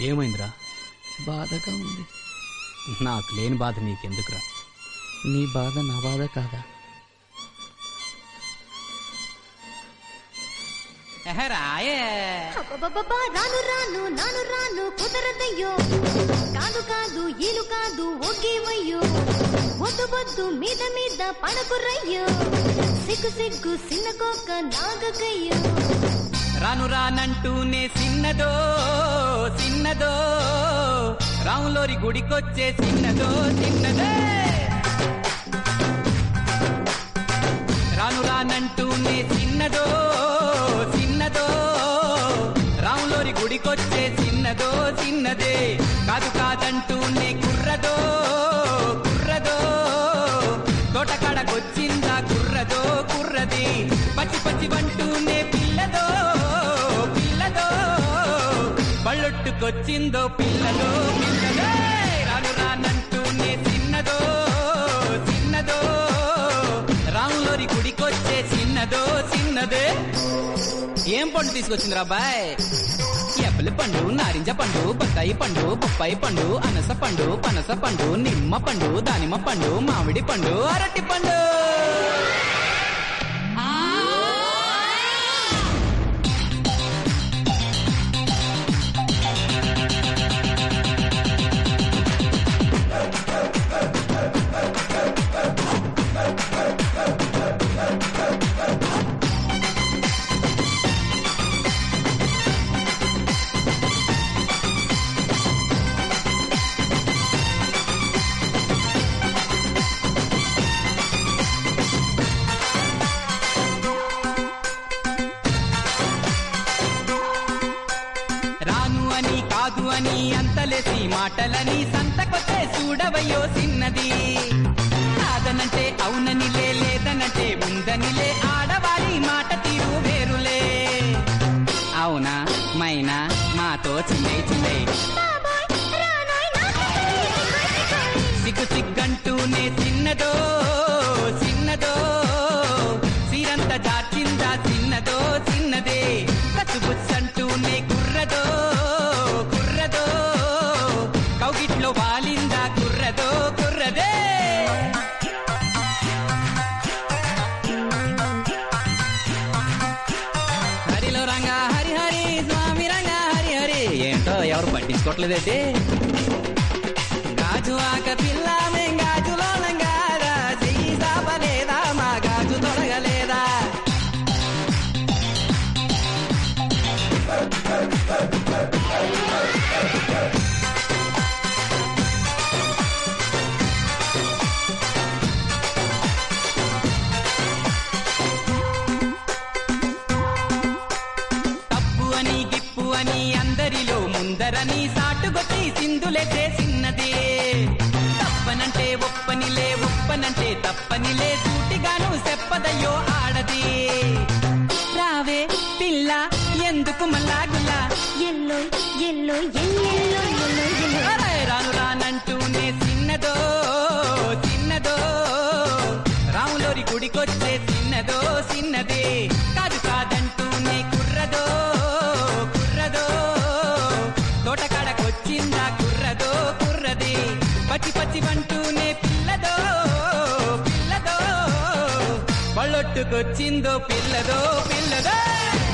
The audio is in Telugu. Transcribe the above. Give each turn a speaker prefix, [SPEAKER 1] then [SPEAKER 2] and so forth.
[SPEAKER 1] ఏమైందిరా
[SPEAKER 2] బాధగా ఉంది
[SPEAKER 1] నాకు లేని బాధ నీకెందుకురా
[SPEAKER 2] నీ బాధ నా బాధ కాదా
[SPEAKER 1] రాయే
[SPEAKER 3] అబ్బబ్బబ్బా, రాను రాను నాను రాను కుదరదయ్యో కాదు కాదు ఈలు కాదు ఒగ్గేవయ్యో వద్దు వద్దు మీద మీద పడకురయ్యో సిగ్గు సిగ్గు సిన్న కోక నాగకయ్యో
[SPEAKER 1] రాను రానంటూనే చిన్నదో చిన్నదో రాములోరి గుడికొచ్చే చిన్నదో చిన్నదే రాను రానంటూనే చిన్నదో చిన్నదో రాములోరి గుడికొచ్చే చిన్నదో చిన్నదే కాదు కాదంటూనే కుర్రదో కుర్రదో తోటకాడకొచ్చిందా కుర్రదో కుర్రది పచ్చి పచ్చి వంటూనే పిల్లదో పిల్లదో బళ్ళొట్టుకొచ్చిందో పిల్లదో పిల్లదో రాను రానంటూనే చిన్నదో చిన్నదో రాములోరి గుడికొచ్చే చిన్నదో చిన్నదే ఏం పండు తీసుకొచ్చిందిరా బాయ్ ఎప్పల పండు నారింజ పండు బత్తాయి పండు బొప్పాయి పండు అనస పండు పనస పండు నిమ్మ పండు దానిమ్మ పండు మామిడి పండు అరటి పండు రాను అని కాదు అని అంతలేసి మాటలని సంతకొచ్చే చూడవయ్యో చిన్నది కాదనంటే అవుననిలే లేదనంటే ఉందనిలే ఆడవారి మాట తీరు వేరులే అవునా మైనా మాతో చిల్లై చిల్లై
[SPEAKER 3] బాబాయ్ రానోయ్ నాకయ్యో
[SPEAKER 1] సిగ్గు సిగ్గంటూనే చిన్నదో చిన్నదో సిరంత జాచిందా చిన్నదో చిన్నదే కసుబుచ్చంటూనే కుర్రదో కుర్రదో కౌగిట్లో వాలిందా కుర్రదో కుర్రదే హరిలో రంగా హరి హరి స్వామి రంగా హరి హరి ఏంటో ఎవరు పట్టించుకోవట్లేదైతే గాజు ఆక పిల్ల మేం గాజులో నంగారా చెయ్యి సాపలేదా మా గాజు తొడగలేదా తప్పు అని గిప్పు అని అందరిలో ముందరని సాటుగొచ్చి సింధులెట్టే చిన్నదే తప్పనంటే ఒప్పనిలే ఒప్పనంటే తప్పనిలే సూటిగాను చెప్పదయ్యో ఆడది రావే పిల్ల ఎందుకు మల్లాగులా
[SPEAKER 3] ఎల్లో ఎల్లో ఎల్లో ఎల్లో ఎల్లో
[SPEAKER 1] అరే రాను రానంటూనే చిన్నదో చిన్నదో రాములోరి గుడికొచ్చే చిన్నదో చిన్నదే కాదు కాదంటూనే కుర్రదో కుర్రదో తోటకాడకొచ్చిందా కుర్రదో కుర్రది పచ్చి పచ్చి వంటూనే పిల్లదో పిల్లదో బళ్ళొట్టుకొచ్చిందో పిల్లదో పిల్లదో